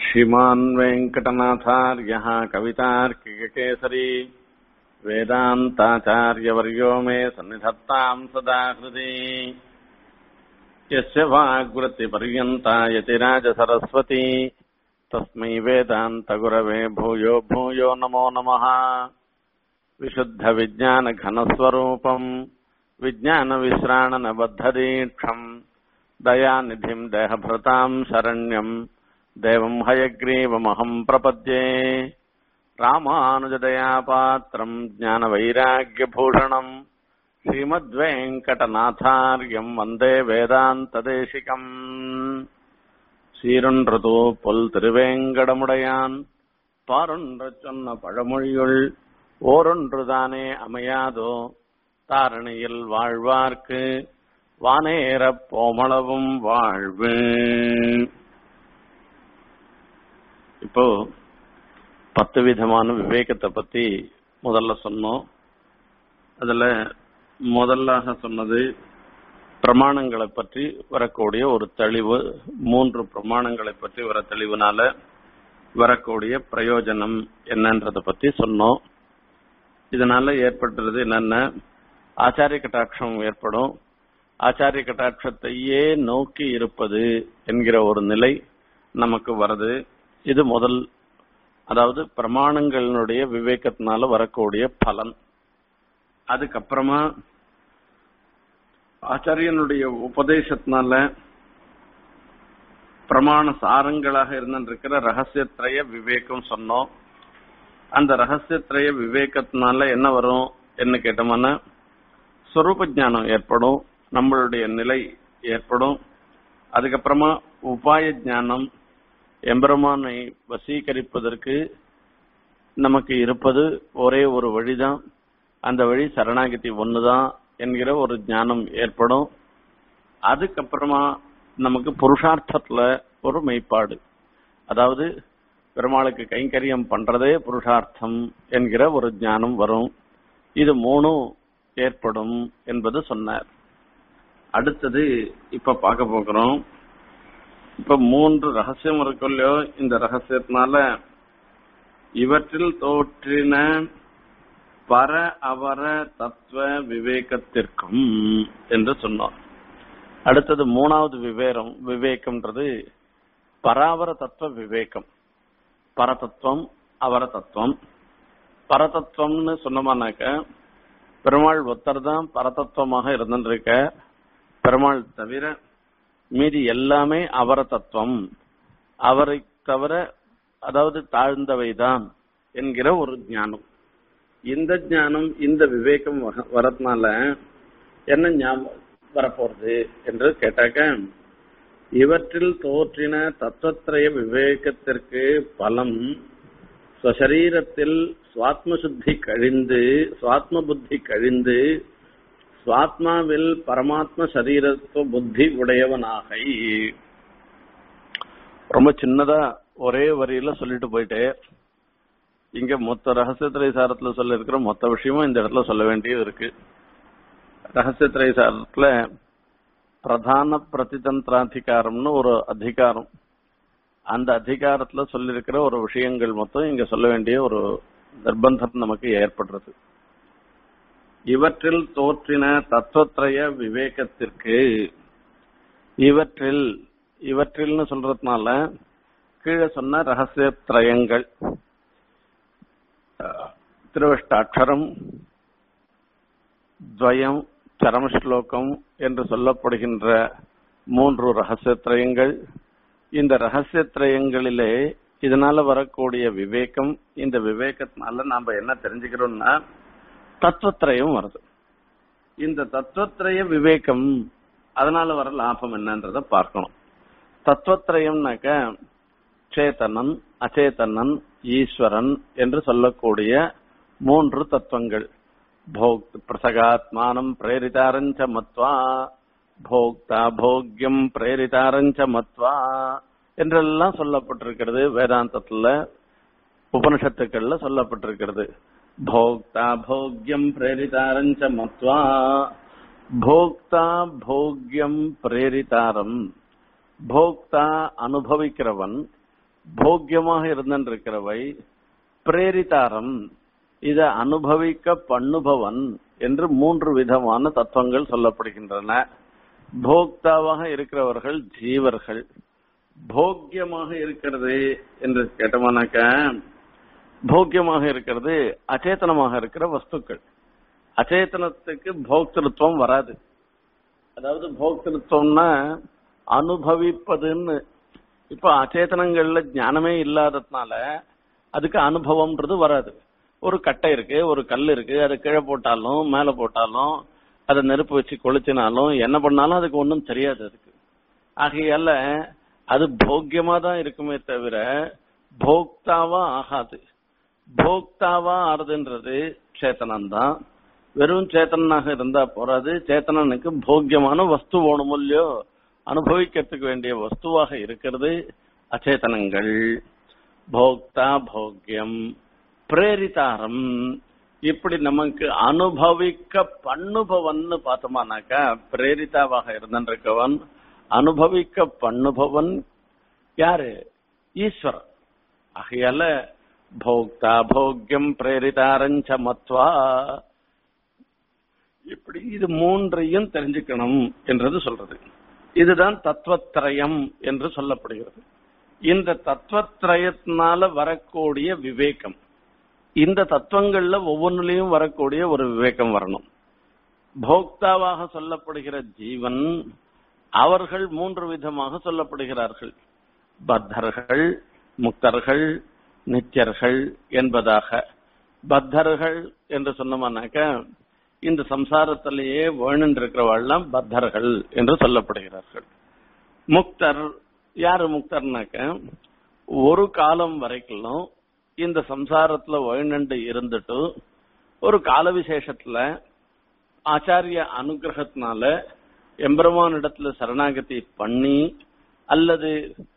श्रीमान् वेङ्कटनाथार्यः कवितार्किककेसरी वेदान्ताचार्यवर्यो मे सन्निधत्ताम् सदा हृदि यस्य वाग्वृत्तिपर्यन्ता यतिराजसरस्वती तस्मै वेदान्तगुरवे भूयो भूयो नमो नमः विशुद्धविज्ञानघनस्वरूपम् विज्ञानविश्राणनबद्धदीक्षम् दयानिधिम् देहभृताम् शरण्यम् देवम् हयग्रीवमहम् प्रपद्ये रामानुजदयापात्रम् ज्ञानवैराग्यभूषणम् श्रीमद्वेङ्कटनाथार्यम् वन्दे வேதாந்ததேசிகம் சீரொன்றது பொல் திருவேங்கடமுடையான் பாரொன்று சொன்ன பழமொழியுள் ஓரொன்றுதானே அமையாதோ தாரணியில் வாழ்வார்க்கு வானேறப் போமளவும் வாழ்வு இப்போ பத்து விதமான விவேகத்தை பத்தி முதல்ல சொன்னோம் அதுல முதலாக சொன்னது பிரமாணங்களை பற்றி வரக்கூடிய ஒரு தெளிவு மூன்று பிரமாணங்களை பற்றி வர தெளிவுனால வரக்கூடிய பிரயோஜனம் என்னன்றத பத்தி சொன்னோம் இதனால ஏற்பட்டுறது என்னென்ன ஆச்சாரிய கட்டாட்சம் ஏற்படும் ஆச்சாரிய கட்டாட்சத்தையே நோக்கி இருப்பது என்கிற ஒரு நிலை நமக்கு வருது இது முதல் அதாவது பிரமாணங்களினுடைய விவேகத்தினால வரக்கூடிய பலன் அதுக்கப்புறமா ஆச்சாரியனுடைய உபதேசத்தினால பிரமாண சாரங்களாக இருந்திருக்கிற ரகசியத்திரய விவேகம் சொன்னோம் அந்த ரகசியத்திரய விவேகத்தினால என்ன வரும் என்ன கேட்டோம்னா ஸ்வரூப ஞானம் ஏற்படும் நம்மளுடைய நிலை ஏற்படும் அதுக்கப்புறமா உபாய ஞானம் எம்பெருமானை வசீகரிப்பதற்கு நமக்கு இருப்பது ஒரே ஒரு வழிதான் அந்த வழி சரணாகதி ஒண்ணுதான் என்கிற ஒரு ஞானம் ஏற்படும் அதுக்கப்புறமா நமக்கு புருஷார்த்தத்துல ஒரு மெய்ப்பாடு அதாவது பெருமாளுக்கு கைங்கரியம் பண்றதே புருஷார்த்தம் என்கிற ஒரு ஞானம் வரும் இது மூணும் ஏற்படும் என்பது சொன்னார் அடுத்தது இப்ப பார்க்க போகிறோம் இப்ப மூன்று ரகசியம் இருக்கும் இல்லையோ இந்த ரகசியத்தினால இவற்றில் தோற்றின பர அவர தத்துவ விவேகத்திற்கும் என்று சொன்னோம் அடுத்தது மூணாவது விவேகம் விவேகம்ன்றது பராவர தத்துவ விவேகம் பரதத்துவம் அவர தத்துவம் பரதத்துவம்னு சொன்னோம்னாக்க பெருமாள் ஒத்தர் தான் பரதத்துவமாக இருந்துருக்க பெருமாள் தவிர மீதி எல்லாமே அவர தத்துவம் அவரை தவிர அதாவது தாழ்ந்தவைதான் என்கிற ஒரு ஞானம் இந்த ஞானம் இந்த விவேகம் வரதுனால என்ன ஞாபகம் வரப்போறது என்று கேட்டாக்க இவற்றில் தோற்றின தத்துவத்திரய விவேகத்திற்கு பலம் ஸ்வசரீரத்தில் சுவாத்ம சுத்தி கழிந்து சுவாத்ம புத்தி கழிந்து சுவாத்மாவில் பரமாத்ம சரீரத்துவ புத்தி உடையவனாக ரொம்ப சின்னதா ஒரே வரியில சொல்லிட்டு போயிட்டே இங்க மொத்த ரகசியத்திரை சாரத்துல சொல்ல இருக்கிற மொத்த விஷயமும் இந்த இடத்துல சொல்ல வேண்டியது இருக்கு ரகசியத்திரை சாரத்துல பிரதான பிரதிதந்திராதிகாரம்னு ஒரு அதிகாரம் அந்த அதிகாரத்துல சொல்லியிருக்கிற ஒரு விஷயங்கள் மொத்தம் இங்க சொல்ல வேண்டிய ஒரு நிர்பந்தம் நமக்கு ஏற்படுறது இவற்றில் தோற்றின தத்துவத்திரய விவேகத்திற்கு இவற்றில் இவற்றில்னு சொல்றதுனால கீழே சொன்ன ரகசியத்திரயங்கள் திருவஷ்டாட்சரம் துவயம் சரமஸ்லோகம் என்று சொல்லப்படுகின்ற மூன்று ரகசியத்திரயங்கள் இந்த ரகசியத்திரயங்களிலே இதனால வரக்கூடிய விவேகம் இந்த விவேகத்தினால நாம என்ன தெரிஞ்சுக்கிறோம்னா தத்துவத்திரயம் வருது இந்த தத்துவத்திரய விவேகம் அதனால வர லாபம் என்னன்றத பார்க்கணும் தத்துவத்திரயம்னாக்க சேத்தனன் அச்சேதனன் ஈஸ்வரன் என்று சொல்லக்கூடிய மூன்று தத்துவங்கள் போக் பிரசகாத்மானம் பிரேரிதாரஞ்ச மத்வா போக்தா போக்யம் பிரேரிதாரஞ்ச மத்வா என்றெல்லாம் சொல்லப்பட்டிருக்கிறது வேதாந்தத்துல உபனிஷத்துக்கள்ல சொல்லப்பட்டிருக்கிறது போக்தா போக்யம் பிரேரிதாரஞ்ச மத்வா போக்தா போக்யம் பிரேரிதாரம் போக்தா அனுபவிக்கிறவன் போக்கியமாக இருந்திருக்கிறவை பிரேரிதாரம் இதை அனுபவிக்க பண்ணுபவன் என்று மூன்று விதமான தத்துவங்கள் சொல்லப்படுகின்றன போக்தாவாக இருக்கிறவர்கள் ஜீவர்கள் போக்கியமாக இருக்கிறது என்று கேட்டோம்னாக்க போக்கியமாக இருக்கிறது அச்சேதனமாக இருக்கிற வஸ்துக்கள் அச்சேதனத்துக்கு போக்திருத்துவம் வராது அதாவது போக்திருத்துவம்னா அனுபவிப்பதுன்னு இப்ப அச்சேதனங்கள்ல ஞானமே இல்லாததுனால அதுக்கு அனுபவம்ன்றது வராது ஒரு கட்டை இருக்கு ஒரு கல் இருக்கு அதை கீழே போட்டாலும் மேல போட்டாலும் அதை நெருப்பு வச்சு கொளுத்தினாலும் என்ன பண்ணாலும் அதுக்கு ஒன்றும் தெரியாது அதுக்கு ஆகையால அது போக்கியமா தான் இருக்குமே தவிர போக்தாவா ஆகாது போக்தாவா ஆறுதுன்றது சேத்தனம் தான் வெறும் சேத்தனாக இருந்தா போறாது சேத்தனனுக்கு போக்கியமான வஸ்து வேணும் இல்லையோ அனுபவிக்கிறதுக்கு வேண்டிய வஸ்துவாக இருக்கிறது அச்சேதனங்கள் போக்தா போக்கியம் பிரேரிதாரம் இப்படி நமக்கு அனுபவிக்க பண்ணுபவன் பார்த்தோமானாக்கா பிரேரிதாவாக இருந்திருக்கவன் அனுபவிக்க பண்ணுபவன் யாரு ஈஸ்வரன் ஆகையால போக்தா போக்கியம் பிரேரிதாரஞ்ச மத்வா இப்படி இது மூன்றையும் தெரிஞ்சுக்கணும் என்றது சொல்றது இதுதான் தத்துவத்திரயம் என்று சொல்லப்படுகிறது இந்த தத்துவத்திரயத்தினால வரக்கூடிய விவேகம் இந்த தத்துவங்கள்ல ஒவ்வொன்றிலையும் வரக்கூடிய ஒரு விவேகம் வரணும் போக்தாவாக சொல்லப்படுகிற ஜீவன் அவர்கள் மூன்று விதமாக சொல்லப்படுகிறார்கள் பத்தர்கள் முக்தர்கள் நித்தியர்கள் என்பதாக பத்தர்கள் என்று சொன்னோம்னாக்க இந்த சம்சாரத்திலேயே வேணுன்றிருக்கிறவாள்லாம் பத்தர்கள் என்று சொல்லப்படுகிறார்கள் முக்தர் யாரு முக்தர்னாக்க ஒரு காலம் வரைக்கும் இந்த சம்சாரத்துல வேணுண்டு இருந்துட்டு ஒரு கால விசேஷத்துல ஆச்சாரிய அனுகிரகத்தினால எம்பெருமான் இடத்துல சரணாகதி பண்ணி அல்லது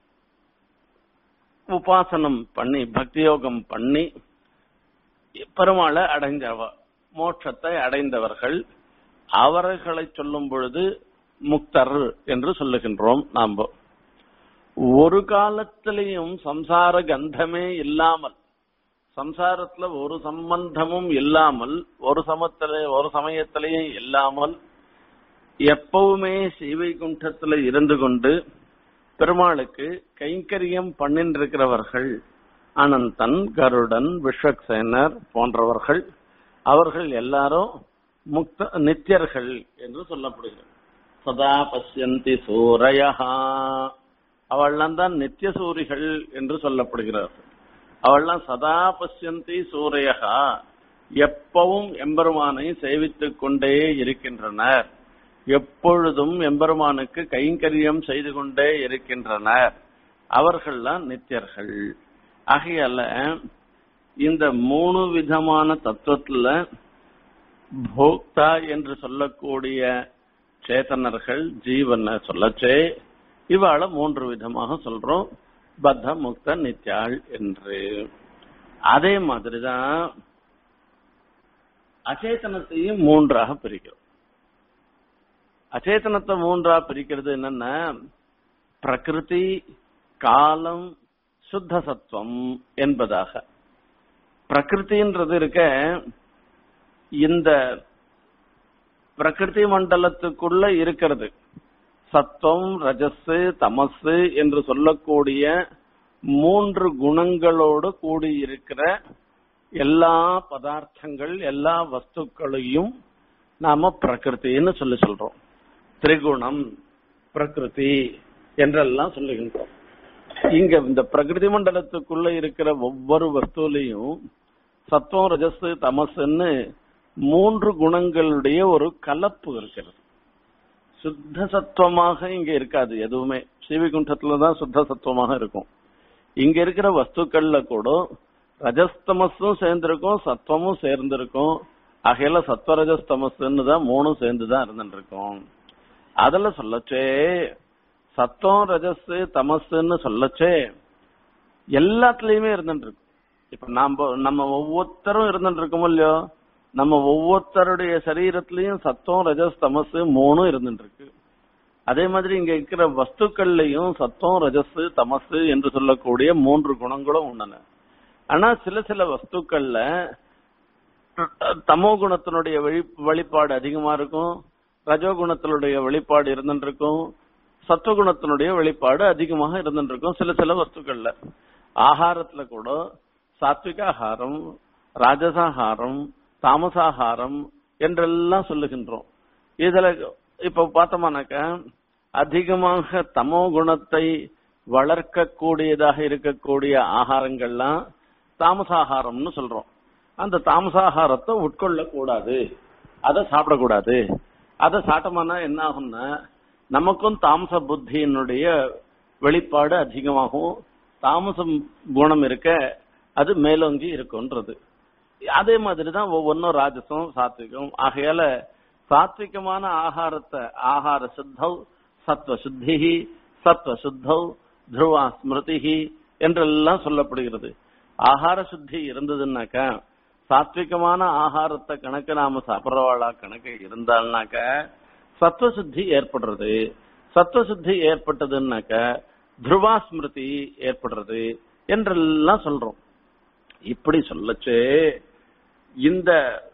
உபாசனம் பண்ணி பக்தி யோகம் பண்ணி பெருமாளை அடைஞ்சவ மோட்சத்தை அடைந்தவர்கள் அவர்களை சொல்லும் பொழுது முக்தர் என்று சொல்லுகின்றோம் நாம் ஒரு காலத்திலையும் சம்சார கந்தமே இல்லாமல் சம்சாரத்துல ஒரு சம்பந்தமும் இல்லாமல் ஒரு சமத்துல ஒரு சமயத்திலையும் இல்லாமல் எப்பவுமே ஸ்ரீவைகுண்டத்துல இருந்து கொண்டு பெருமாளுக்கு கைங்கரியம் பண்ணின்றிருக்கிறவர்கள் அனந்தன் கருடன் விஸ்வக்சேனர் போன்றவர்கள் அவர்கள் எல்லாரும் முக்த நித்தியர்கள் என்று சொல்லப்படுகிறது சதா பசியந்தி சூரையா அவள்லாம் தான் நித்திய சூரிகள் என்று சொல்லப்படுகிறார்கள் அவள்லாம் சதா பசியந்தி சூரையா எப்பவும் எம்பெருமானை சேவித்துக் கொண்டே இருக்கின்றனர் எப்பொழுதும் எம்பெருமானுக்கு கைங்கரியம் செய்து கொண்டே இருக்கின்றனர் அவர்கள்லாம் நித்தியர்கள் ஆகையால இந்த மூணு விதமான தத்துவத்துல போக்தா என்று சொல்லக்கூடிய சேத்தனர்கள் ஜீவன சொல்லச்சே இவாள மூன்று விதமாக சொல்றோம் பத்த முக்த நித்யாள் என்று அதே மாதிரிதான் அச்சேதனத்தையும் மூன்றாக பிரிக்கிறோம் அச்சேதனத்தை மூன்றா பிரிக்கிறது என்னன்னா பிரகிருதி காலம் சுத்த சத்துவம் என்பதாக பிரகிருதின்றது இருக்க இந்த பிரகிருதி மண்டலத்துக்குள்ள இருக்கிறது சத்துவம் ரஜஸ் தமசு என்று சொல்லக்கூடிய மூன்று குணங்களோடு கூடியிருக்கிற எல்லா பதார்த்தங்கள் எல்லா வஸ்துக்களையும் நாம பிரகிருத்தின்னு சொல்லி சொல்றோம் திரிகுணம் பிரகிருதி என்றெல்லாம் சொல்லுகின்றோம் இங்க இந்த பிரகிருதி மண்டலத்துக்குள்ள இருக்கிற ஒவ்வொரு வஸ்துலையும் சத்துவம் ரஜஸ் தமசுன்னு மூன்று குணங்களுடைய ஒரு கலப்பு இருக்கிறது சுத்த சத்துவமாக இங்க இருக்காது எதுவுமே ஸ்ரீவிகுண்டத்துல தான் சுத்த சத்துவமாக இருக்கும் இங்க இருக்கிற வஸ்துக்கள்ல கூட ரஜஸ்தமஸும் சேர்ந்திருக்கும் சத்துவமும் சேர்ந்திருக்கும் ஆகையில சத்வரஜஸ்தமஸ்ன்னு தான் மூணும் சேர்ந்து தான் இருந்துருக்கும் அதுல சொல்லச்சே சத்தம் ரஜஸ் தமசுன்னு சொல்லச்சே எல்லாத்துலயுமே இருந்துட்டு இருக்கும் இப்ப நாம நம்ம ஒவ்வொருத்தரும் இருந்துட்டு இருக்கோமோ இல்லையோ நம்ம ஒவ்வொருத்தருடைய சரீரத்திலையும் சத்தம் ரஜஸ் தமசு மூணும் இருந்துட்டு இருக்கு அதே மாதிரி இங்க இருக்கிற வஸ்துக்கள்லயும் சத்தம் ரஜஸ் தமசு என்று சொல்லக்கூடிய மூன்று குணங்களும் உண்டன ஆனா சில சில வஸ்துக்கள்ல தமோ குணத்தினுடைய வெளி வெளிப்பாடு அதிகமா இருக்கும் ரஜோகுணத்தினுடைய வெளிப்பாடு இருந்துட்டு இருக்கும் சத்துவகுணத்தினுடைய வெளிப்பாடு அதிகமாக இருந்துட்டு இருக்கும் சில சில வஸ்துக்கள்ல ஆகாரத்துல கூட சாத்விக ஆகாரம் ராஜசாகாரம் தாமசாகாரம் என்றெல்லாம் சொல்லுகின்றோம் இதுல இப்ப பார்த்தோம்னாக்க அதிகமாக தமோ குணத்தை வளர்க்கக்கூடியதாக இருக்கக்கூடிய ஆகாரங்கள்லாம் தாமசாகாரம்னு சொல்றோம் அந்த தாமசாகாரத்தை உட்கொள்ள கூடாது அதை சாப்பிடக்கூடாது அதை சாப்பிட்டோம்னா என்ன ஆகும்னா நமக்கும் தாமச புத்தியினுடைய வெளிப்பாடு அதிகமாகும் தாமசம் குணம் இருக்க அது மேலோங்கி இருக்கும்ன்றது அதே மாதிரிதான் ஒவ்வொன்றும் ராஜசம் சாத்விகம் ஆகையால சாத்விகமான ஆகாரத்தை ஆகார சுத்தவ் சத்வ சுத்தி சத்வ சுத்தவ் துருவா ஸ்மிருதி என்றெல்லாம் சொல்லப்படுகிறது ஆகார சுத்தி இருந்ததுன்னாக்கா சாத்விகமான ஆகாரத்தை கணக்கு நாம சாப்பிட்றவாளா கணக்கு இருந்தால்னாக்க சத்வ சுத்தி ஏற்படுறது சத்வ சுத்தி ஏற்பட்டதுன்னாக்க துருவா ஸ்மிருதி ஏற்படுறது என்றெல்லாம் சொல்றோம் இப்படி சொல்லச்சே இந்த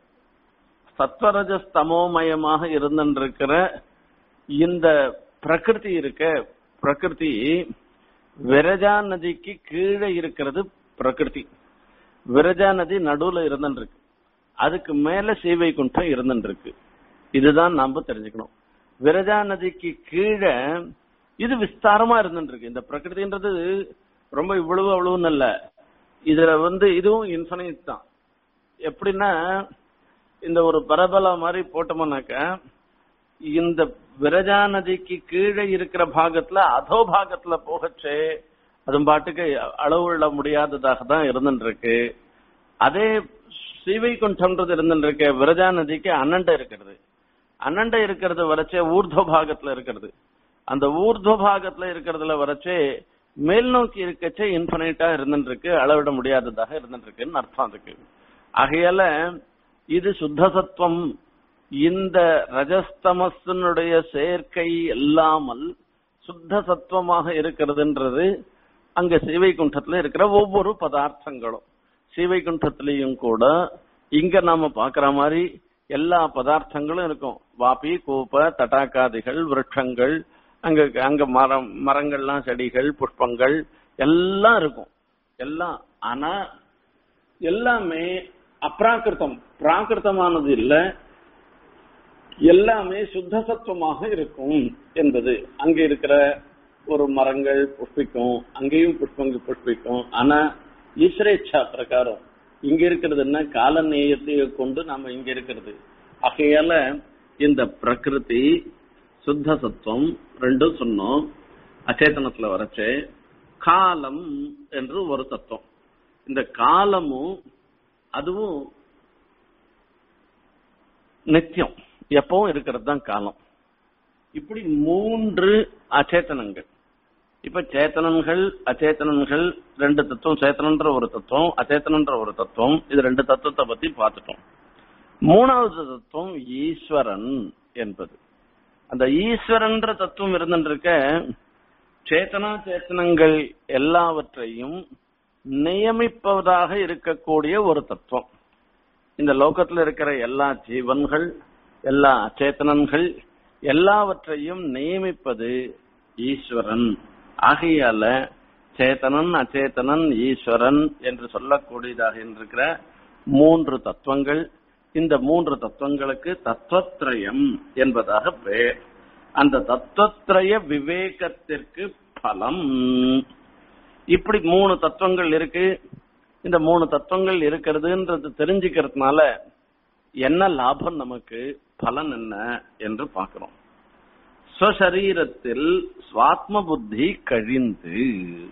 சத்வரஜஸ்தமோமயமாக இருந்திருக்கிற இந்த பிரகிருதி இருக்க பிரகிருதி விரஜா நதிக்கு கீழே இருக்கிறது பிரகிருதி விரஜா நதி நடுவுல இருந்துருக்கு அதுக்கு மேல சீவை குண்டம் இருந்துருக்கு இதுதான் நாம தெரிஞ்சுக்கணும் விரஜா நதிக்கு கீழே இது விஸ்தாரமா இருந்துருக்கு இந்த பிரகிருதின்றது ரொம்ப இவ்வளவு அவ்வளவுன்னு இல்ல இதுல வந்து இதுவும் இன்ஃபனைட் தான் எப்படின்னா இந்த ஒரு பரபல மாதிரி போட்டோம்னாக்க இந்த விரஜா நதிக்கு கீழே இருக்கிற பாகத்துல அதோ பாகத்துல போகச்சே அது பாட்டுக்கு அளவுள்ள முடியாததாக தான் இருந்துருக்கு அதே சீவை குண்டம்ன்றது இருந்துருக்கு விரஜா நதிக்கு அண்ணண்ட இருக்கிறது அண்ணண்ட இருக்கிறது வரைச்சே ஊர்துவ பாகத்துல இருக்கிறது அந்த ஊர்துவ பாகத்துல இருக்கிறதுல வரைச்சே மேல் நோக்கி இருக்கச்சே இன்ஃபனைட்டா இருந்துருக்கு அளவிட முடியாததாக இருந்துருக்குன்னு அர்த்தம் அதுக்கு ஆகையால இது சுத்த சத்துவம் இந்த ரஜஸ்தமஸனுடைய சேர்க்கை இல்லாமல் சுத்த சத்துவமாக இருக்கிறதுன்றது அங்க சீவைகுண்டத்துல இருக்கிற ஒவ்வொரு பதார்த்தங்களும் சீவைகுண்டத்திலையும் கூட இங்க நாம பாக்குற மாதிரி எல்லா பதார்த்தங்களும் இருக்கும் வாபி கூப்ப தட்டாக்காதிகள் விருட்சங்கள் அங்க அங்க மரம் மரங்கள்லாம் செடிகள் புஷ்பங்கள் எல்லாம் இருக்கும் எல்லாம் ஆனா எல்லாமே அப்ராக்கிருத்தம் பிராகிருத்தமானது இல்ல எல்லாமே சுத்த சத்துவமாக இருக்கும் என்பது அங்க இருக்கிற ஒரு மரங்கள் புஷ்பிக்கும் அங்கேயும் புஷ்பங்கள் புஷ்பிக்கும் ஆனா ஈஸ்வரேச்சா பிரகாரம் இங்க இருக்கிறது என்ன கால நேயத்தை கொண்டு நாம இங்க இருக்கிறது ஆகையால இந்த பிரகிருதி சுத்த சத்துவம் ரெண்டும் சொன்னோம் அச்சேதனத்துல வரச்சு காலம் என்று ஒரு தத்துவம் இந்த காலமும் அதுவும் நித்தியம் எப்பவும் இருக்கிறது தான் காலம் இப்படி மூன்று அச்சேதனங்கள் இப்ப சேத்தனன்கள் அச்சேதனன்கள் ரெண்டு தத்துவம் சேத்தனன்ற ஒரு தத்துவம் அச்சேதனன்ற ஒரு தத்துவம் இது ரெண்டு தத்துவத்தை பத்தி பார்த்துட்டோம் மூணாவது தத்துவம் ஈஸ்வரன் என்பது அந்த ஈஸ்வரன்ற தத்துவம் இருந்துருக்க சேத்தனா சேத்தனங்கள் எல்லாவற்றையும் நியமிப்பதாக இருக்கக்கூடிய ஒரு தத்துவம் இந்த லோகத்துல இருக்கிற எல்லா ஜீவன்கள் எல்லா அச்சேத்தனன்கள் எல்லாவற்றையும் நியமிப்பது ஈஸ்வரன் ஆகையால சேத்தனன் அச்சேதனன் ஈஸ்வரன் என்று சொல்லக்கூடியதாக இருக்கிற மூன்று தத்துவங்கள் இந்த மூன்று தத்துவங்களுக்கு தத்துவத்ரயம் என்பதாக பெயர் அந்த தத்துவத்ரய விவேகத்திற்கு பலம் இப்படி மூணு தத்துவங்கள் இருக்கு இந்த மூணு தத்துவங்கள் இருக்கிறதுன்றது தெரிஞ்சுக்கிறதுனால என்ன லாபம் நமக்கு பலன் என்ன என்று பார்க்கிறோம் ஸ்வசரீரத்தில் சுவாத்ம புத்தி கழிந்து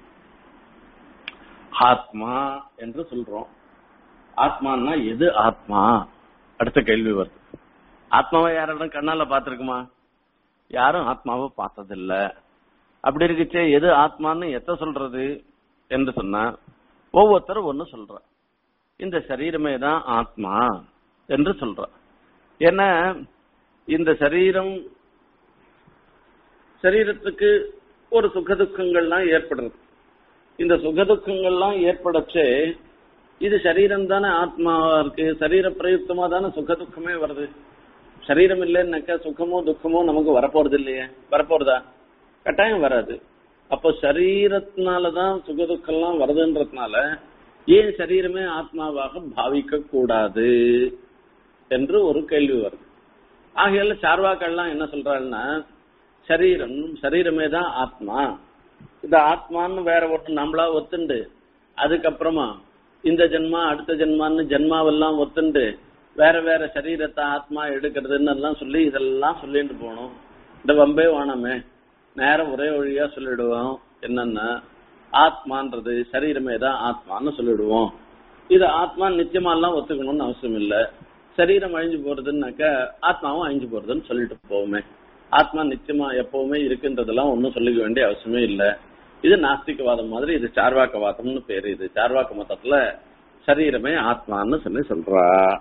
ஆத்மா என்று சொல்றோம் ஆத்மான்னா எது ஆத்மா அடுத்த கேள்வி வருது ஆத்மாவை யாரும் கண்ணால பாத்திருக்குமா யாரும் ஆத்மாவை பார்த்ததில்ல அப்படி இருக்குச்சே எது ஆத்மான்னு எத்த சொல்றது என்று சொன்னா ஒவ்வொருத்தரும் ஒன்னு சொல்ற இந்த சரீரமே தான் ஆத்மா என்று சொல்ற ஏன்னா இந்த சரீரம் சரீரத்துக்கு ஒரு சுகதுக்கங்கள்லாம் ஏற்படுறது இந்த சுகதுக்கங்கள்லாம் ஏற்படச்சு இது சரீரம் தானே ஆத்மாவா இருக்கு சரீர பிரயுக்தமா தானே சுகதுக்கமே வருது சரீரம் இல்லைன்னாக்கா சுகமோ துக்கமோ நமக்கு வரப்போறது இல்லையே வரப்போறதா கட்டாயம் வராது அப்போ சரீரத்தினாலதான் சுகதுக்கம்லாம் வருதுன்றதுனால ஏன் சரீரமே ஆத்மாவாக பாவிக்க கூடாது என்று ஒரு கேள்வி வருது ஆகையால சார்வாக்கள்லாம் என்ன சொல்றாங்கன்னா சரீரம் சரீரமே தான் ஆத்மா இந்த ஆத்மான்னு வேற ஒருத்தர் நம்மளா ஒத்துண்டு அதுக்கப்புறமா இந்த ஜென்மா அடுத்த ஜென்மான்னு ஜென்மாவெல்லாம் ஒத்துண்டு வேற வேற சரீரத்தை ஆத்மா எடுக்கிறதுன்னு எல்லாம் சொல்லி இதெல்லாம் சொல்லிட்டு போனோம் இந்த வம்பே வானமே நேரம் ஒரே வழியா சொல்லிடுவோம் என்னன்னா ஆத்மான்றது சரீரமே தான் ஆத்மான்னு சொல்லிடுவோம் இது ஆத்மா நிச்சயமா எல்லாம் ஒத்துக்கணும்னு அவசியம் இல்ல சரீரம் அழிஞ்சு போறதுன்னாக்க ஆத்மாவும் அழிஞ்சு போறதுன்னு சொல்லிட்டு போவோமே ஆத்மா நிச்சயமா எப்பவுமே இருக்குன்றதெல்லாம் ஒன்னும் சொல்லிக்க வேண்டிய அவசியமே இல்ல இது நாஸ்திகவாதம் மாதிரி இது சார்வாக்கவாதம்னு பேரு இது சார்வாக்க மதத்துல சரீரமே ஆத்மான்னு சொல்லி சொல்றா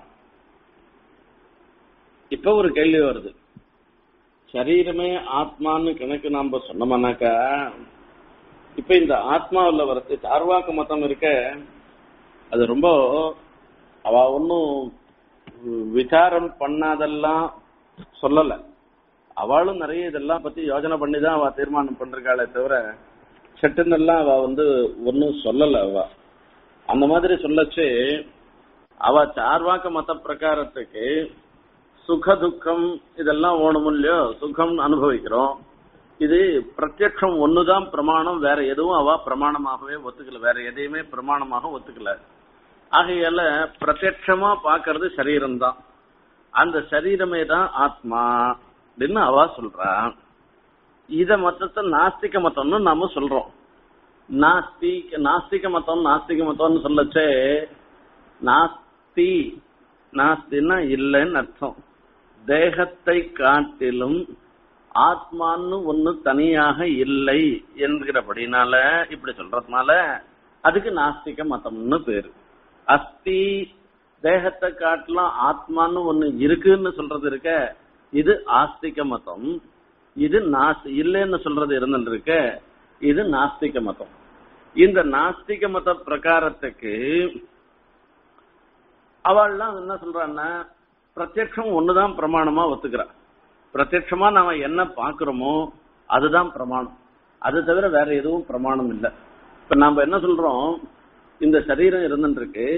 இப்ப ஒரு கேள்வி வருது சரீரமே ஆத்மான்னு கணக்கு நாம சொன்னோம்னாக்கா இப்ப இந்த ஆத்மாவுல வரது சார்வாக்க மதம் இருக்க அது ரொம்ப அவ ஒன்னும் விசாரம் பண்ணாதெல்லாம் சொல்லல அவளும் நிறைய இதெல்லாம் பத்தி யோசனை பண்ணி தான் அவ தீர்மானம் பண்றாளே தவிர சட்டுன்னெல்லாம் அவ வந்து ஒன்னும் சொல்லல அவ அந்த மாதிரி சொல்லச்சு அவ சார்வாக்க மத பிரகாரத்துக்கு சுக துக்கம் இதெல்லாம் ஓணும் இல்லையோ சுகம் அனுபவிக்கிறோம் இது பிரத்யட்சம் ஒண்ணுதான் பிரமாணம் வேற எதுவும் அவ பிரமாணமாகவே ஒத்துக்கல வேற எதையுமே பிரமாணமாக ஒத்துக்கல ஆகையால பிரத்யட்சமா பாக்குறது சரீரம் தான் அந்த சரீரமே தான் ஆத்மா அப்படின்னு அவ சொல்றா இத மொத்தத்தை நாஸ்திக மதம்னு நாம சொல்றோம் நாஸ்தி நாஸ்திக மதம் நாஸ்திக மதம்னு சொல்லச்சே நாஸ்தி நாஸ்தின்னா இல்லைன்னு அர்த்தம் தேகத்தை காட்டிலும் ஆத்மான்னு ஒண்ணு தனியாக இல்லை என்கிறபடினால இப்படி சொல்றதுனால அதுக்கு நாஸ்திக மதம்னு பேரு அஸ்தி தேகத்தை காட்டிலும் ஆத்மான்னு ஒண்ணு இருக்குன்னு சொல்றது இருக்க இது ஆஸ்திக மதம் இது நாஸ் இல்லைன்னு சொல்றது இருந்துட்டு இருக்க இது நாஸ்திக மதம் இந்த நாஸ்திக மத பிரகாரத்துக்கு அவள்லாம் என்ன சொல்றான்னா பிரத்யட்சம் ஒண்ணுதான் பிரமாணமா ஒத்துக்கிறா பிரத்யட்சமா நாம என்ன பாக்குறோமோ அதுதான் பிரமாணம் அது தவிர வேற எதுவும் பிரமாணம் இல்லை இப்ப நாம என்ன சொல்றோம் இந்த சரீரம் இருந்துட்டு இருக்கு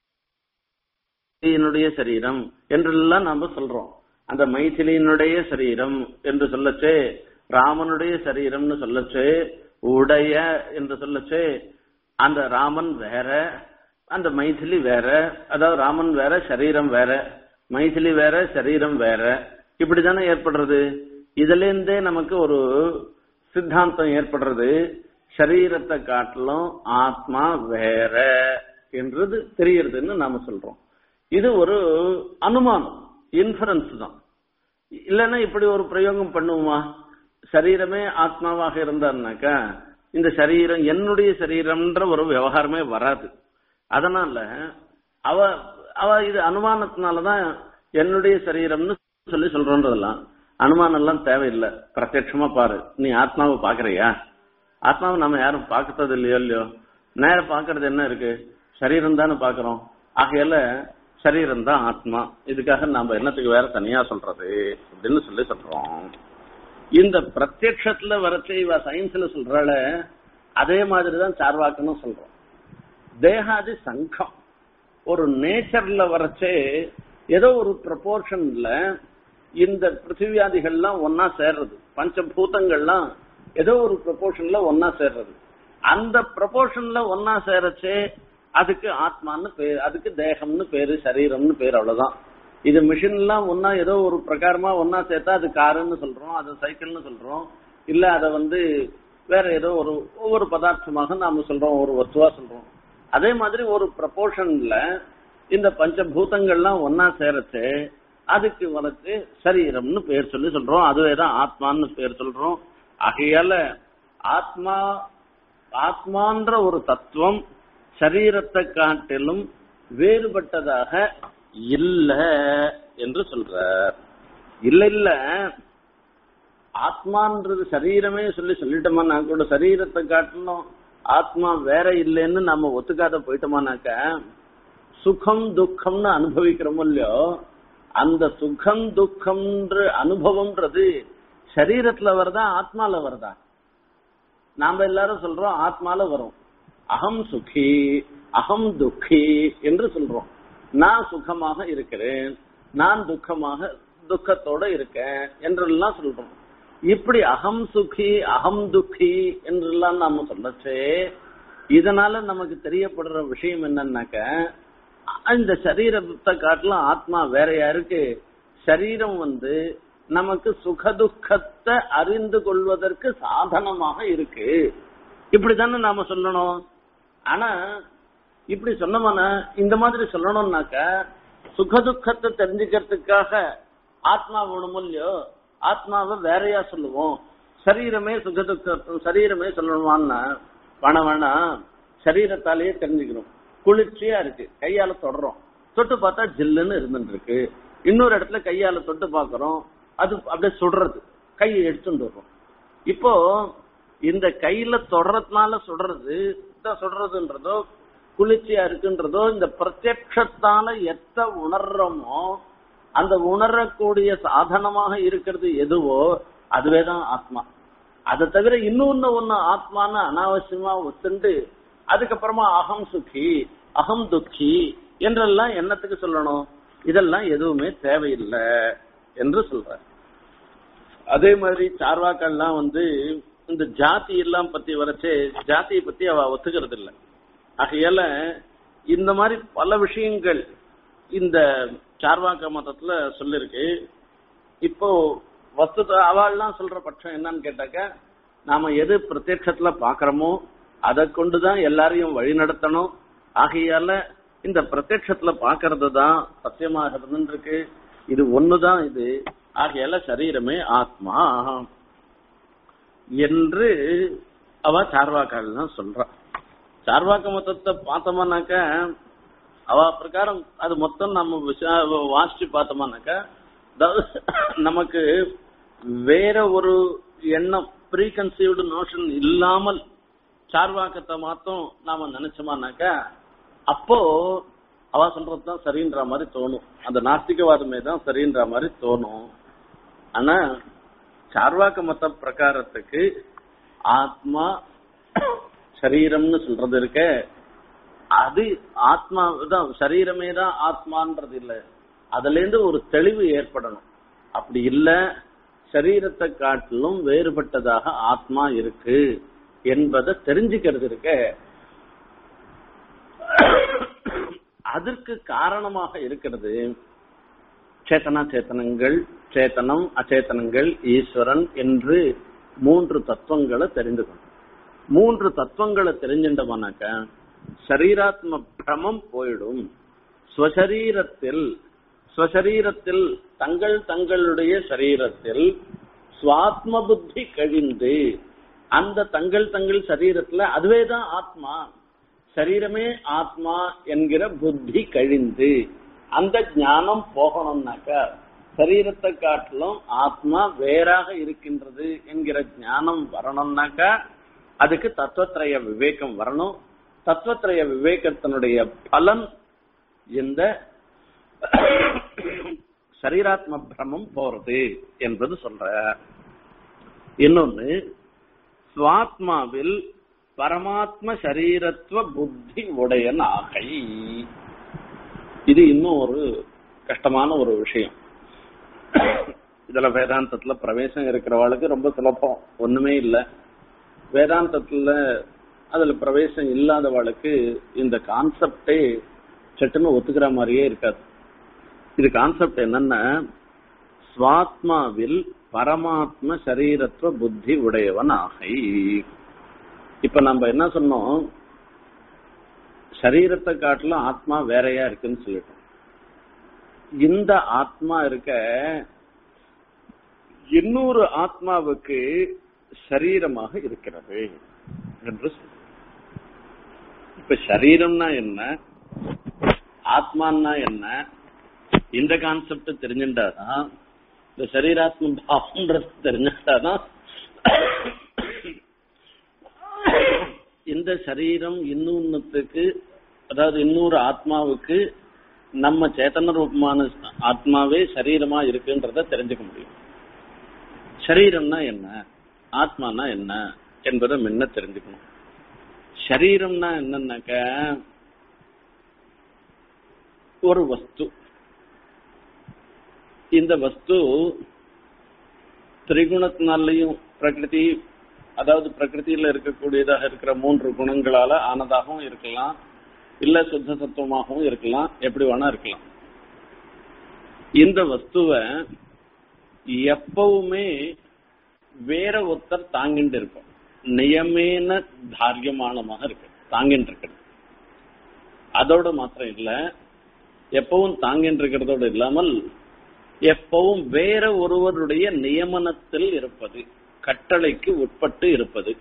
என்னுடைய சரீரம் என்றெல்லாம் நாம சொல்றோம் அந்த மைथिலியினுடைய சரீரம் என்று சொல்லச்சே ராமனுடைய சரீரம்னு சொல்லச்சே உடைய என்று சொல்லச்சே அந்த ராமன் வேற அந்த மைथिலி வேற அதாவது ராமன் வேற சரீரம் வேற மைथिலி வேற சரீரம் வேற இப்படிதானே ஏற்படுறது இதுல இருந்தே நமக்கு ஒரு சித்தாந்தம் ஏற்படுறது சரீரத்தை காட்டிலும் ஆத்மா வேற என்றது தெரியறதுன்னு நாம சொல்றோம் இது ஒரு அனுமானம் இன்ஃபரன்ஸ் தான் இல்லைன்னா இப்படி ஒரு பிரயோகம் பண்ணுவோமா சரீரமே ஆத்மாவாக இருந்தாருனாக்கா இந்த சரீரம் என்னுடைய சரீரம்ன்ற ஒரு விவகாரமே வராது அதனால அவ அவ இது அனுமானத்தினாலதான் என்னுடைய சரீரம்னு சொல்லி சொல்றோன்றதெல்லாம் அனுமானம் எல்லாம் தேவையில்லை பிரத்யட்சமா பாரு நீ ஆத்மாவை பாக்குறியா ஆத்மாவை நம்ம யாரும் பார்க்கறது இல்லையோ இல்லையோ நேரம் பாக்குறது என்ன இருக்கு சரீரம் தானே பாக்குறோம் ஆகையால சரீரம் தான் ஆத்மா இதுக்காக நாம என்னத்துக்கு வேற தனியா சொல்றது அப்படின்னு சொல்லி சொல்றோம் இந்த பிரத்யட்சத்துல வரச்சே இவ சயின்ஸ்ல சொல்றால அதே மாதிரிதான் சார்வாக்கணும் சொல்றோம் தேகாதி சங்கம் ஒரு நேச்சர்ல வரச்சே ஏதோ ஒரு ப்ரொபோர்ஷன்ல இந்த பிருத்திவியாதிகள்லாம் ஒன்னா சேர்றது பஞ்சபூதங்கள்லாம் ஏதோ ஒரு ப்ரொபோர்ஷன்ல ஒன்னா சேர்றது அந்த ப்ரொபோர்ஷன்ல ஒன்னா சேரச்சே அதுக்கு ஆத்மான்னு பேரு அதுக்கு தேகம்னு பேரு சரீரம்னு பேரு அவ்வளவுதான் இது மிஷின் எல்லாம் ஒன்னா ஏதோ ஒரு பிரகாரமா ஒன்னா சேர்த்தா அது காருன்னு சொல்றோம் அது சைக்கிள்னு சொல்றோம் இல்ல அத வந்து வேற ஏதோ ஒரு ஒவ்வொரு பதார்த்தமாக நாம சொல்றோம் ஒரு வஸ்துவா சொல்றோம் அதே மாதிரி ஒரு ப்ரப்போர்ஷன்ல இந்த பஞ்சபூதங்கள்லாம் ஒன்னா சேரச்சு அதுக்கு வளர்த்து சரீரம்னு பேர் சொல்லி சொல்றோம் அதுவே தான் ஆத்மான்னு பேர் சொல்றோம் ஆகையால ஆத்மா ஆத்மான்ற ஒரு தத்துவம் சரீரத்தை காட்டிலும் வேறுபட்டதாக இல்ல என்று சொல்றார் இல்ல இல்ல ஆத்மான்றது சரீரமே சொல்லி சொல்லிட்டோமானா கூட சரீரத்தை காட்டணும் ஆத்மா வேற இல்லைன்னு நம்ம ஒத்துக்காத போயிட்டோமானாக்க சுகம் துக்கம்னு அனுபவிக்கிறோமோ இல்லையோ அந்த சுகம் துக்கம்ன்ற அனுபவம்ன்றது சரீரத்துல வருதா ஆத்மால வருதா நாம எல்லாரும் சொல்றோம் ஆத்மால வரும் அகம் சுகி அகம் துக்கி என்று சொல்றோம் நான் சுகமாக இருக்கிறேன் நான் துக்கமாக துக்கத்தோட இருக்கேன் என்றெல்லாம் சொல்றோம் இப்படி அகம் சுகி அகம் துக்கி என்றெல்லாம் நாம சொல்லச்சே இதனால நமக்கு தெரியப்படுற விஷயம் என்னன்னாக்க இந்த சரீரத்தை காட்டிலும் ஆத்மா வேறையா இருக்கு சரீரம் வந்து நமக்கு சுகதுக்கத்தை அறிந்து கொள்வதற்கு சாதனமாக இருக்கு இப்படித்தானே நாம சொல்லணும் ஆனா இப்படி சொன்னோம்னா இந்த மாதிரி சொல்லணும்னாக்க சுகதுக்கத்தை தெரிஞ்சுக்கிறதுக்காக ஆத்மா வேணுமோ இல்லையோ ஆத்மாவை வேறையா சொல்லுவோம் சரீரமே சுகதுக்க சரீரமே சொல்லணுமான்னா வேணாம் வேணாம் சரீரத்தாலேயே தெரிஞ்சுக்கணும் குளிர்ச்சியா இருக்கு கையால தொடறோம் தொட்டு பார்த்தா ஜில்லுன்னு இருந்துட்டு இருக்கு இன்னொரு இடத்துல கையால தொட்டு பாக்குறோம் அது அப்படியே சுடுறது கையை எடுத்துட்டு வர்றோம் இப்போ இந்த கையில தொடறதுனால சுடுறது தான் சுடுறதுன்றதோ குளிர்ச்சியா இருக்குன்றதோ இந்த பிரத்யக்ஷத்தால எத்த உணர்றோமோ அந்த உணரக்கூடிய சாதனமாக இருக்கிறது எதுவோ அதுவே தான் ஆத்மா அதை தவிர இன்னொன்னு ஒண்ணு ஆத்மான்னு அனாவசியமா ஒத்துண்டு அதுக்கப்புறமா அகம் சுகி அகம் துக்கி என்றெல்லாம் என்னத்துக்கு சொல்லணும் இதெல்லாம் எதுவுமே தேவையில்லை என்று சொல்ற அதே மாதிரி சார்வாக்கள்லாம் வந்து இந்த ஜாதி எல்லாம் பத்தி வரைச்சே ஜாதியை பத்தி அவ ஒத்துக்கிறது இல்லை ஆகையால இந்த மாதிரி பல விஷயங்கள் இந்த சார்வாக்க மதத்துல சொல்லிருக்கு இப்போ வஸ்து அவள்லாம் சொல்ற பட்சம் என்னன்னு கேட்டாக்க நாம எது பிரத்யட்சத்துல பாக்குறோமோ அதை கொண்டுதான் எல்லாரையும் வழி நடத்தணும் ஆகையால இந்த பிரத்யட்சத்துல பாக்குறது தான் சத்தியமாக இருக்கு இது ஒண்ணுதான் இது ஆகையால சரீரமே ஆத்மா என்று அவ சார்வாக்கால் தான் சொல்றா சார்வாக்க மொத்தத்தை பார்த்தோம்னாக்க அவ பிரகாரம் அது மொத்தம் நம்ம விஷ- வாசிச்சு பார்த்தோம்னாக்க அதாவது நமக்கு வேற ஒரு எண்ணம் ப்ரீ கன்சீவ்டு நோஷன் இல்லாமல் சார்வாக்கத்தை மாத்தம் நாம நினைச்சோமானாக்க அப்போ அவ சொல்றதுதான் சரின்ற மாதிரி தோணும் அந்த நாஸ்திகவாதமே தான் சரின்ற மாதிரி தோணும் ஆனா சார்வாக்க மத்த பிரகாரத்துக்கு ஆத்மா சரீரம்னு சொல்றது இருக்க அது ஆத்மா தான் சரீரமே தான் ஆத்மான்றது இல்ல அதுல இருந்து ஒரு தெளிவு ஏற்படணும் அப்படி இல்ல சரீரத்தை காட்டிலும் வேறுபட்டதாக ஆத்மா இருக்கு என்பதை தெரிஞ்சுக்கிறது இருக்க அதற்கு காரணமாக இருக்கிறது சேத்தனா சேத்தனங்கள் சேத்தனம் அச்சேதனங்கள் ஈஸ்வரன் என்று மூன்று தத்துவங்களை தெரிந்து கொண்டோம் மூன்று தத்துவங்களை தெரிஞ்சிட்டோம்னாக்க சரீராத்ம பிரமம் போயிடும் ஸ்வசரீரத்தில் ஸ்வசரீரத்தில் தங்கள் தங்களுடைய சரீரத்தில் சுவாத்ம புத்தி கழிந்து அந்த தங்கள் தங்கள் சரீரத்துல அதுவே தான் ஆத்மா சரீரமே ஆத்மா என்கிற புத்தி கழிந்து அந்த ஞானம் போகணும்னாக்கா சரீரத்தை காட்டிலும் ஆத்மா வேறாக இருக்கின்றது என்கிற ஞானம் வரணும்னாக்கா அதுக்கு தத்துவத்திரய விவேகம் வரணும் தத்துவத்திரய விவேகத்தினுடைய பலன் இந்த சரீராத்ம பிரமம் போறது என்பது சொல்ற இன்னொன்னு சுவாத்மாவில் பரமாத்ம சரீரத்துவ புத்தி உடையன் ஆகை இது இன்னும் ஒரு கஷ்டமான ஒரு விஷயம் இதுல வேதாந்தத்துல பிரவேசம் இருக்கிறவாளுக்கு ரொம்ப சுலபம் ஒண்ணுமே இல்ல வேதாந்தத்துல அதுல பிரவேசம் இல்லாதவாளுக்கு இந்த கான்செப்டே சட்டுன்னு ஒத்துக்கிற மாதிரியே இருக்காது இது கான்செப்ட் என்னன்னா சுவாத்மாவில் பரமாத்ம சரீரத்துவ புத்தி உடையவன் ஆகை இப்ப நம்ம என்ன சொன்னோம் சரீரத்தை காட்டிலும் ஆத்மா வேறையா இருக்குன்னு சொல்லிட்டோம் இந்த ஆத்மா இருக்க இன்னொரு ஆத்மாவுக்கு சரீரமாக இருக்கிறது என்று சொல்றோம். இப்ப சரீரம்னா என்ன ஆத்மான்னா என்ன இந்த கான்செப்ட் தெரிஞ்சுட்டாதான் இந்த சரீராத்ம பாவம்ன்றது தெரிஞ்சாதான் இந்த சரீரம் இன்னொன்னுத்துக்கு அதாவது இன்னொரு ஆத்மாவுக்கு நம்ம சேத்தன ரூபமான ஆத்மாவே சரீரமா இருக்குன்றத தெரிஞ்சுக்க முடியும் சரீரம்னா என்ன ஆத்மானா என்ன என்பதை முன்ன தெரிஞ்சுக்கணும் சரீரம்னா என்னன்னாக்க ஒரு வஸ்து இந்த வஸ்து திரிகுணத்தினாலையும் பிரகிருதி அதாவது பிரகிருதியில இருக்கக்கூடியதாக இருக்கிற மூன்று குணங்களால ஆனதாகவும் இருக்கலாம் இல்ல சுத்த சத்துவமாகவும் இருக்கலாம் எப்படி வேணா இருக்கலாம் இந்த வஸ்துவை எப்பவுமே வேற ஒருத்தர் தாங்கிட்டு இருக்கும் நியமேன தாரியமானமாக இருக்கு தாங்கிட்டு இருக்கிறது அதோட மாத்திரம் இல்ல எப்பவும் தாங்கிட்டு இருக்கிறதோடு இல்லாமல் எப்பவும் வேற ஒருவருடைய நியமனத்தில் இருப்பது கட்டளைக்கு உட்பட்டு இருப்பது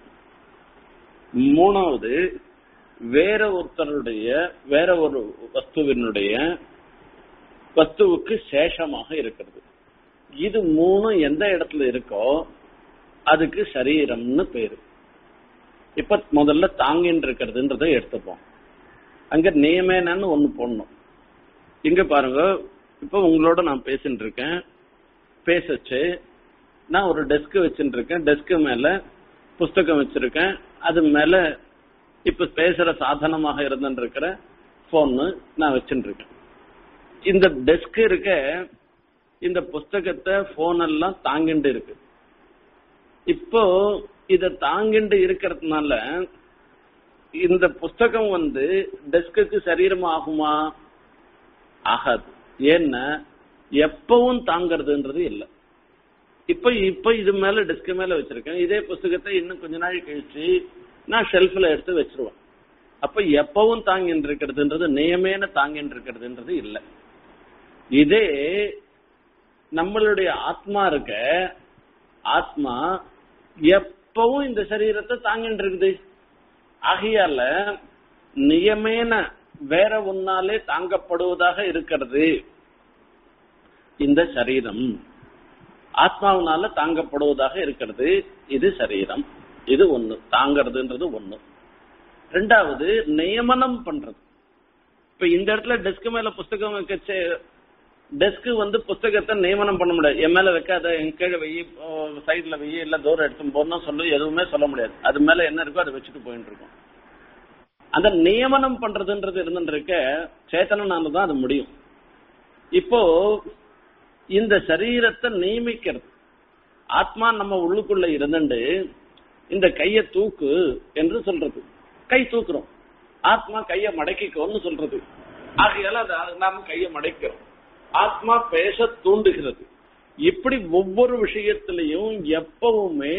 மூணாவது வேற ஒருத்தருடைய வேற ஒரு வஸ்துவினுடைய வஸ்துவுக்கு சேஷமாக இருக்கிறது இது மூணும் எந்த இடத்துல இருக்கோ அதுக்கு சரீரம்னு பேரு இப்ப முதல்ல தாங்கின்னு இருக்கிறதுன்றத எடுத்துப்போம் அங்க நியமேனன்னு ஒண்ணு போடணும் இங்க பாருங்க இப்ப உங்களோட நான் பேசிட்டு இருக்கேன் பேசச்சு நான் ஒரு டெஸ்க் வச்சுட்டு இருக்கேன் டெஸ்க் மேல புஸ்தகம் வச்சிருக்கேன் அது மேல இப்ப பேசுற சாதனமாக இருந்துட்டு இருக்கிற போன்னு நான் வச்சுட்டு இருக்கேன் இந்த டெஸ்க் இருக்க இந்த புஸ்தகத்தை போன் எல்லாம் தாங்கிண்டு இருக்கு இப்போ இத தாங்கிண்டு இருக்கிறதுனால இந்த புஸ்தகம் வந்து டெஸ்க்கு சரீரம் ஆகுமா ஆகாது ஏன்னா எப்பவும் தாங்கிறதுன்றது இல்லை இப்ப இப்ப இது மேல டெஸ்க் மேல வச்சிருக்கேன் இதே புஸ்தகத்தை இன்னும் கொஞ்ச நாள் கழிச்சு நான் ஷெல்ஃப்ல எடுத்து வச்சிருவேன் அப்ப எப்பவும் தாங்கின்னு இருக்கிறதுன்றது நியமேன தாங்கின்னு இருக்கிறதுன்றது இல்லை இதே நம்மளுடைய ஆத்மா இருக்க ஆத்மா எப்பவும் இந்த சரீரத்தை தாங்கிட்டு இருக்குது ஆகையால நியமேன வேற ஒன்னாலே தாங்கப்படுவதாக இருக்கிறது இந்த சரீரம் ஆத்மாவினால தாங்கப்படுவதாக இருக்கிறது இது சரீரம் இது ஒண்ணு தாங்கிறதுன்றது ஒண்ணு ரெண்டாவது நியமனம் பண்றது இப்ப இந்த இடத்துல டெஸ்க் மேல புஸ்தகம் வைக்க டெஸ்க் வந்து புஸ்தகத்தை நியமனம் பண்ண முடியாது என் மேல வைக்காத என் கீழே வெயி சைட்ல வெயி இல்ல தூரம் எடுத்து போறோம் சொல்லு எதுவுமே சொல்ல முடியாது அது மேல என்ன இருக்கோ அதை வச்சுட்டு போயிட்டு இருக்கோம் அந்த நியமனம் பண்றதுன்றது இருந்துருக்க சேத்தனால தான் அது முடியும் இப்போ இந்த சரீரத்தை நியமிக்கிறது ஆத்மா நம்ம உள்ளுக்குள்ள இருந்துண்டு இந்த கைய தூக்கு என்று சொல்றது கை தூக்குறோம் ஆத்மா கைய மடக்கிக்கோன்னு சொல்றது ஆகையால நாம கைய மடைக்கிறோம் ஆத்மா பேச தூண்டுகிறது இப்படி ஒவ்வொரு விஷயத்திலையும் எப்பவுமே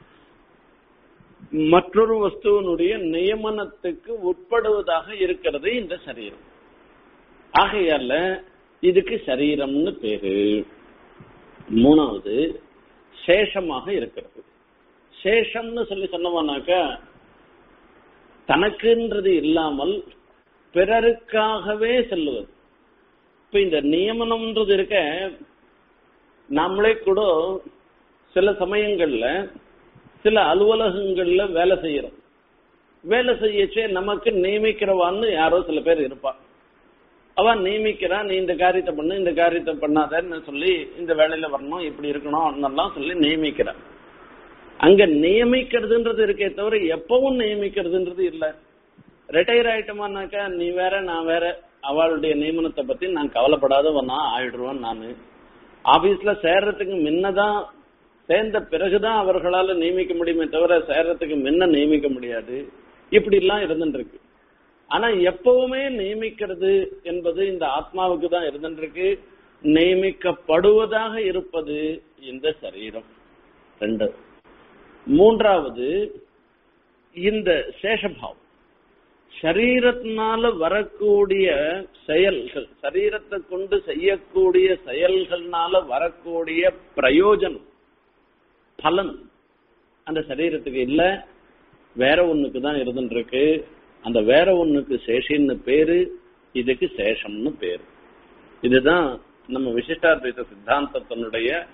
மற்றொரு வஸ்துவனுடைய நியமனத்துக்கு உட்படுவதாக இருக்கிறது இந்த சரீரம் ஆகையால இதுக்கு சரீரம்னு பேரு மூணாவது சேஷமாக இருக்கிறது சேஷம்னு சொல்லி சொன்னோம்னாக்கா தனக்குன்றது இல்லாமல் பிறருக்காகவே செல்லுவது இப்ப இந்த நியமனம்ன்றது இருக்க நம்மளே கூட சில சமயங்கள்ல சில அலுவலகங்கள்ல வேலை செய்யறோம் வேலை செய்யச்சே நமக்கு நியமிக்கிறவான்னு யாரோ சில பேர் இருப்பா அவன் நியமிக்கிறான் நீ இந்த காரியத்தை பண்ணு இந்த காரியத்தை பண்ணாதன்னு சொல்லி இந்த வேலையில வரணும் இப்படி இருக்கணும் எல்லாம் சொல்லி நியமிக்கிறான் அங்க நியமிக்கிறதுன்றது இருக்கே தவிர எப்பவும் நியமிக்கிறதுன்றது இல்ல ரிட்டையர் ஆயிட்டோமானாக்கா நீ வேற நான் வேற அவளுடைய நியமனத்தை பத்தி நான் கவலைப்படாதவனா ஆயிடுவேன் நானு ஆபீஸ்ல சேர்றதுக்கு முன்னதான் சேர்ந்த பிறகுதான் அவர்களால நியமிக்க முடியுமே தவிர சேர்றதுக்கு முன்ன நியமிக்க முடியாது இப்படி எல்லாம் இருந்துட்டு இருக்கு ஆனா எப்பவுமே நியமிக்கிறது என்பது இந்த ஆத்மாவுக்கு தான் இருந்துட்டு இருக்கு நியமிக்கப்படுவதாக இருப்பது இந்த சரீரம் ரெண்டு மூன்றாவது இந்த சேஷபாவம் சரீரத்தினால வரக்கூடிய செயல்கள் சரீரத்தை கொண்டு செய்யக்கூடிய செயல்கள்னால வரக்கூடிய பிரயோஜனம் பலன் அந்த சரீரத்துக்கு இல்ல வேற ஒண்ணுக்கு தான் இருந்துட்டு இருக்கு அந்த வேற ஒண்ணுக்கு சேஷின்னு பேரு இதுக்கு சேஷம்னு பேரு இதுதான் நம்ம விசிஷ்டாத்வைத சித்தாந்தத்தினுடைய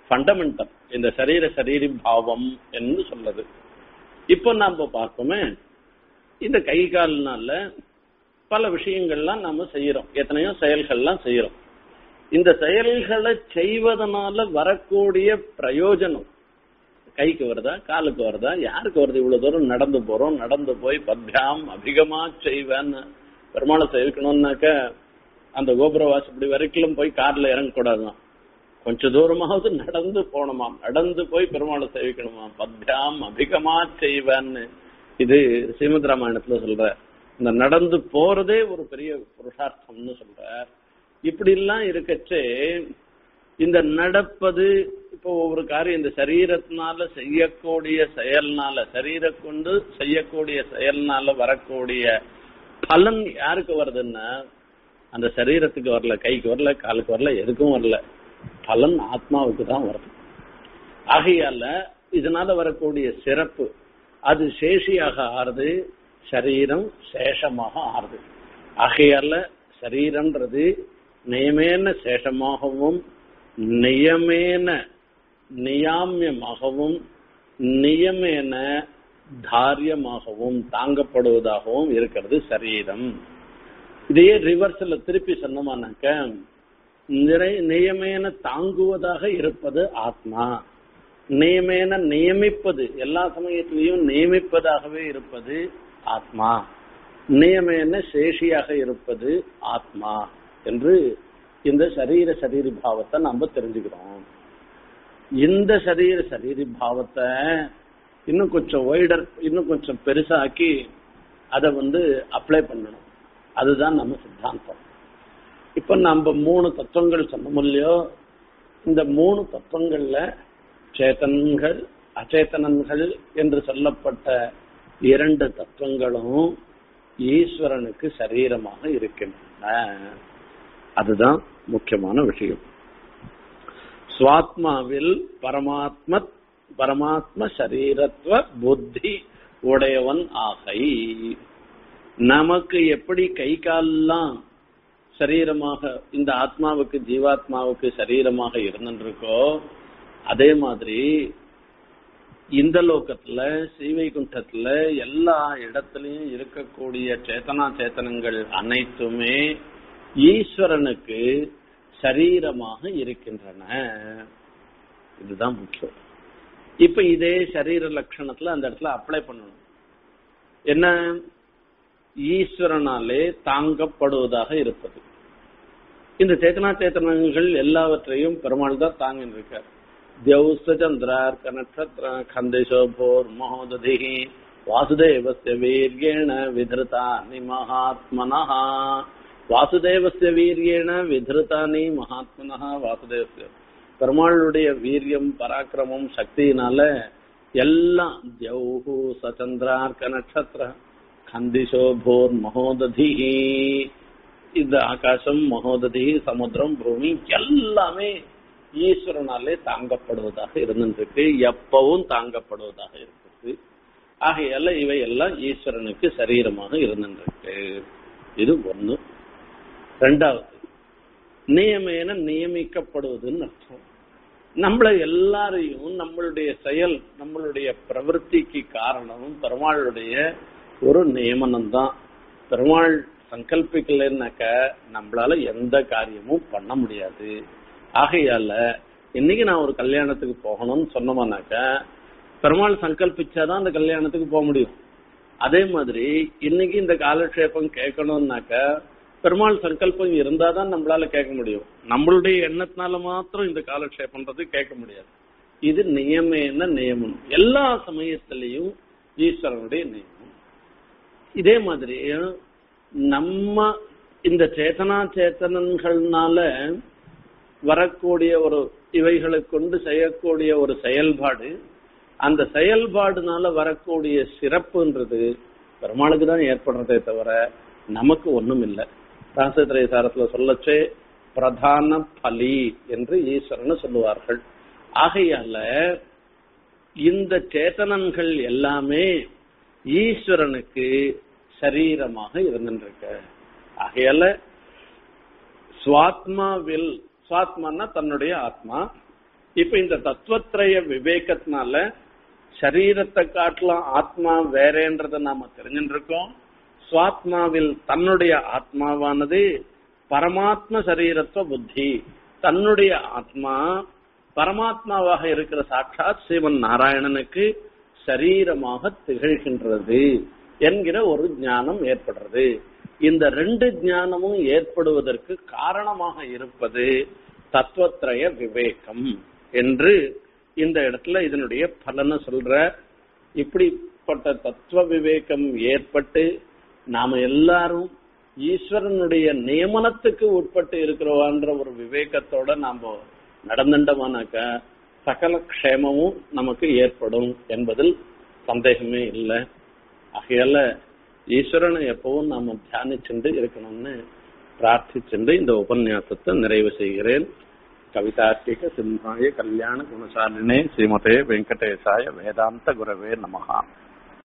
ஃபண்டமெண்டல் இந்த சரீர சரீரி பாவம் என்று சொல்லுது இப்போ நாம பார்ப்போமே இந்த கை கால்னால பல விஷயங்கள்லாம் நாம செய்யறோம் எத்தனையோ செயல்கள்லாம் செய்யறோம் இந்த செயல்களை செய்வதனால வரக்கூடிய பிரயோஜனம் கைக்கு வருதா காலுக்கு வருதா யாருக்கு வருது இவ்வளவு தூரம் நடந்து போறோம் நடந்து போய் பத்யாம் அதிகமா செய்வேன்னு பெருமாளை சேவிக்கணும்னாக்க அந்த கோபுர வாசப்படி வரைக்கும் போய் கார்ல இறங்கக்கூடாதுதான் கொஞ்ச தூரமாவது நடந்து போகணுமாம் நடந்து போய் பெருமாளை சேவிக்கணுமாம் பத்யாம் அதிகமா செய்வேன்னு இது ஸ்ரீமத் ராமாயணத்துல சொல்ற இந்த நடந்து போறதே ஒரு பெரிய புருஷார்த்தம்னு சொல்ற இப்படி எல்லாம் இருக்கச்சே இந்த நடப்பது இப்போ ஒவ்வொரு காரியம் இந்த சரீரத்தினால செய்யக்கூடிய செயல்னால சரீர கொண்டு செய்யக்கூடிய செயல்னால வரக்கூடிய பலன் யாருக்கு வருதுன்னா அந்த சரீரத்துக்கு வரல கைக்கு வரல காலுக்கு வரல எதுக்கும் வரல பலன் ஆத்மாவுக்கு தான் வருது ஆகையால இதனால வரக்கூடிய சிறப்பு அது சேஷியாக ஆறுது சரீரம் சேஷமாக ஆறுது ஆகையால சரீரம்ன்றது நியமேன சேஷமாகவும் நியமேன நியாமியமாகவும் நியமேன தாரியமாகவும் தாங்கப்படுவதாகவும் இருக்கிறது சரீரம் இதையே ரிவர்ஸ்ல திருப்பி சொன்னோமானாக்க நிறை நியமேன தாங்குவதாக இருப்பது ஆத்மா நியமேன நியமிப்பது எல்லா சமயத்திலையும் நியமிப்பதாகவே இருப்பது ஆத்மா நியமேன சேஷியாக இருப்பது ஆத்மா என்று இந்த சரீர சரீரி பாவத்தை நம்ம தெரிஞ்சுக்கிறோம் இந்த சரீர சரீரி பாவத்தை இன்னும் கொஞ்சம் வைடர் இன்னும் கொஞ்சம் பெருசாக்கி அதை வந்து அப்ளை பண்ணணும் அதுதான் நம்ம சித்தாந்தம் இப்ப நம்ம மூணு தத்துவங்கள் சொன்னோம் இல்லையோ இந்த மூணு தத்துவங்கள்ல சேத்தன்கள் அச்சேதனன்கள் என்று சொல்லப்பட்ட இரண்டு தத்துவங்களும் ஈஸ்வரனுக்கு சரீரமாக இருக்கின்றன அதுதான் முக்கியமான விஷயம் சுவாத்மாவில் பரமாத்ம பரமாத்ம சரீரத்துவ புத்தி உடையவன் ஆகை நமக்கு எப்படி கை கால்லாம் சரீரமாக இந்த ஆத்மாவுக்கு ஜீவாத்மாவுக்கு சரீரமாக இருந்துருக்கோ அதே மாதிரி இந்த லோகத்துல ஸ்ரீவைகுண்டத்துல எல்லா இடத்துலயும் இருக்கக்கூடிய சேத்தனா சேத்தனங்கள் அனைத்துமே ஈஸ்வரனுக்கு சரீரமாக இருக்கின்றன இதுதான் முக்கியம் இப்ப இதே சரீர லட்சணத்துல அந்த இடத்துல அப்ளை பண்ணணும் என்ன ஈஸ்வரனாலே தாங்கப்படுவதாக இருப்பது இந்த சேத்தனா சேத்தனங்கள் எல்லாவற்றையும் பெருமாள் தான் தாங்கின்னு இருக்கார் தியௌசந்திரார்க்க நட்சத்திர கந்தேசோபோர் மகோததி வாசுதேவஸ்ய வீரியேண விதிருதானி மகாத்மனஹா வாசுதேவஸ்ய வீரியேண விதிருதானி மகாத்மனஹா வாசுதேவஸ்ய பெருமாளுடைய வீரியம் பராக்கிரமம் சக்தியினால எல்லாம் தியௌஹு சச்சந்திரார்க்க நட்சத்திர கந்திசோபோர் மகோததி இந்த ஆகாசம் மகோததி சமுத்திரம் பூமி எல்லாமே ஈஸ்வரனாலே தாங்கப்படுவதாக இருந்திருக்கு எப்பவும் தாங்கப்படுவதாக இருக்குது ஆகையால இவை எல்லாம் ஈஸ்வரனுக்கு சரீரமாக இருந்திருக்கு இது ஒண்ணு ரெண்டாவது நியமேன நியமிக்கப்படுவதுன்னு அர்த்தம் நம்மள எல்லாரையும் நம்மளுடைய செயல் நம்மளுடைய பிரவருத்திக்கு காரணம் பெருமாளுடைய ஒரு நியமனம் தான் பெருமாள் சங்கல்பிக்கலைன்னாக்க நம்மளால எந்த காரியமும் பண்ண முடியாது ஆகையால இன்னைக்கு நான் ஒரு கல்யாணத்துக்கு போகணும்னு சொன்னோம்னாக்க பெருமாள் சங்கல்பிச்சாதான் அந்த கல்யாணத்துக்கு போக முடியும் அதே மாதிரி இன்னைக்கு இந்த காலக்ஷேபம் கேட்கணும்னாக்க பெருமாள் சங்கல்பம் இருந்தாதான் நம்மளால கேட்க முடியும் நம்மளுடைய எண்ணத்தினால மாத்திரம் இந்த காலக்ஷேபம்ன்றது கேட்க முடியாது இது நியமேன நியமம் எல்லா சமயத்திலையும் ஈஸ்வரனுடைய நியமம் இதே மாதிரி நம்ம இந்த சேத்தனா சேத்தனன்கள்னால வரக்கூடிய ஒரு இவைகளை கொண்டு செய்யக்கூடிய ஒரு செயல்பாடு அந்த செயல்பாடுனால வரக்கூடிய சிறப்புன்றது பெருமாளுக்கு தான் ஏற்படுறதே தவிர நமக்கு ஒண்ணும் இல்லை ராசத்திரை சாரத்துல சொல்லச்சே பிரதான பலி என்று ஈஸ்வரன் சொல்லுவார்கள் ஆகையால இந்த சேத்தனன்கள் எல்லாமே ஈஸ்வரனுக்கு சரீரமாக இருந்துருக்க ஆகையால சுவாத்மாவில் சுவாத்மான்னா தன்னுடைய ஆத்மா இப்ப இந்த தத்துவத்திரய விவேகத்தினால சரீரத்தை காட்டலாம் ஆத்மா வேறேன்றத நாம தெரிஞ்சுட்டு இருக்கோம் சுவாத்மாவில் தன்னுடைய ஆத்மாவானது பரமாத்ம சரீரத்துவ புத்தி தன்னுடைய ஆத்மா பரமாத்மாவாக இருக்கிற சாட்சாத் சிவன் நாராயணனுக்கு சரீரமாக திகழ்கின்றது என்கிற ஒரு ஞானம் ஏற்படுறது இந்த ரெண்டு ஞானமும் ஏற்படுவதற்கு காரணமாக இருப்பது தத்துவத்திரய விவேகம் என்று இந்த இடத்துல இதனுடைய பலனை சொல்ற இப்படிப்பட்ட தத்துவ விவேகம் ஏற்பட்டு நாம எல்லாரும் ஈஸ்வரனுடைய நியமனத்துக்கு உட்பட்டு இருக்கிறோன்ற ஒரு விவேகத்தோட நாம நடந்துட்டோமானாக்க சகல க்ஷேமமும் நமக்கு ஏற்படும் என்பதில் சந்தேகமே இல்லை ஆகையால ஈஸ்வரனை எப்பவும் நாம தியானிச்சுண்டு இருக்கணும்னு பிரார்த்திச்சுண்டு இந்த உபன்யாசத்தை நிறைவு செய்கிறேன் கவிதார்த்திக சிம்ஹாய கல்யாண குணசாலினே ஸ்ரீமதே வெங்கடேசாய வேதாந்த குரவே நமஹா